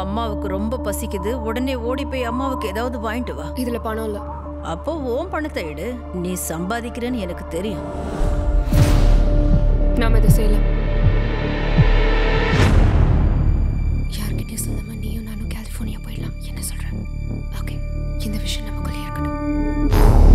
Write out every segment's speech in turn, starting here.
அம்மாவுக்கு ரொம்ப பசிக்குது உடனே ஓடி போய் அம்மாவுக்கு ஏதாவது வாங்கிட்டு வா இதுல பணம் இல்ல அப்போ ஓம் பணத்தை எடு நீ சம்பாதிக்கிறேன்னு எனக்கு தெரியும் நாம இதை செய்யலாம் யார்கிட்டயும் சொல்லாம நீயும் நானும் கலிஃபோர்னியா போயிடலாம் என்ன சொல்ற ஓகே இந்த விஷயம் நமக்குள்ளே இருக்கட்டும்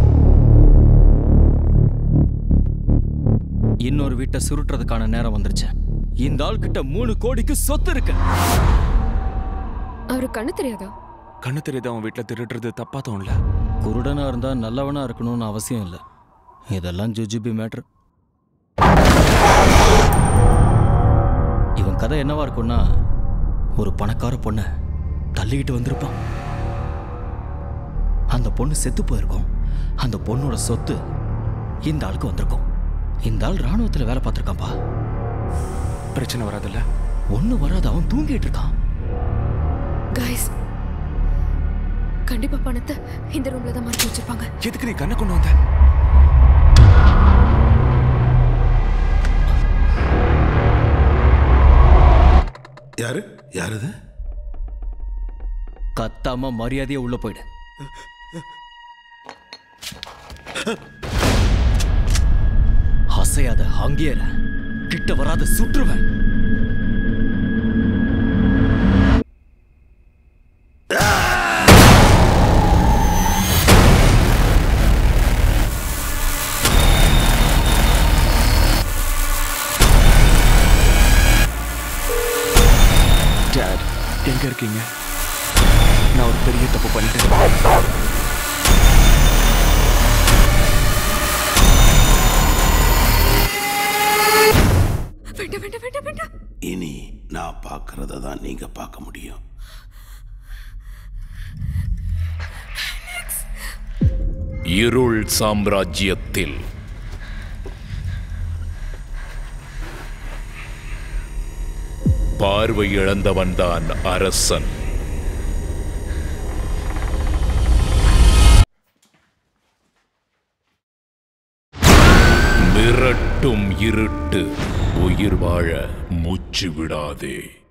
இன்னொரு வீட்டை சுருட்டுறதுக்கான நேரம் வந்துருச்சு இந்த ஆள் கிட்ட மூணு கோடிக்கு சொத்து இருக்கு அவருக்கு கண்ணு தெரியாதா கண்ணு தெரியாத அவன் வீட்டில் திருடுறது தப்பா தோணல குருடனா இருந்தா நல்லவனா இருக்கணும்னு அவசியம் இல்லை இதெல்லாம் ஜுஜுபி மேட்ரு இவன் கதை என்னவா இருக்கும்னா ஒரு பணக்கார பொண்ணை தள்ளிக்கிட்டு வந்திருப்பான் அந்த பொண்ணு செத்து போயிருக்கும் அந்த பொண்ணோட சொத்து இந்த ஆளுக்கு வந்திருக்கும் இந்த ஆள் ராணுவத்தில் வேலை பார்த்துருக்கான்ப்பா பிரச்சனை வராதுல்ல ஒண்ணு வராது அவன் தூங்கிட்டு இருக்கான் கைஸ் கண்டிப்பா பணத்தை இந்த ரூம்ல தான் மறைச்சு வச்சிருப்பாங்க எதுக்கு நீ கண்ணை கொண்டு வந்த யாரு யார் இது கத்தாம மரியாதையா உள்ள போயிடு அசையாத அங்கேற கிட்ட வராத சுற்றுவேன் டேட் எங்க இருக்கீங்க நான் ஒரு பெரிய தப்பு பண்ணிட்டேன் வேண்டாம் வேண்டாம் வேண்டாம் வேண்டாம் இனி நான் பார்க்கறத தான் நீங்க பார்க்க முடியும் இருள் சாம்ராஜ்யத்தில் பார்வை இழந்தவன்தான் அரசன் மிரட்டும் இருட்டு உயிர் வாழ மூச்சு விடாதே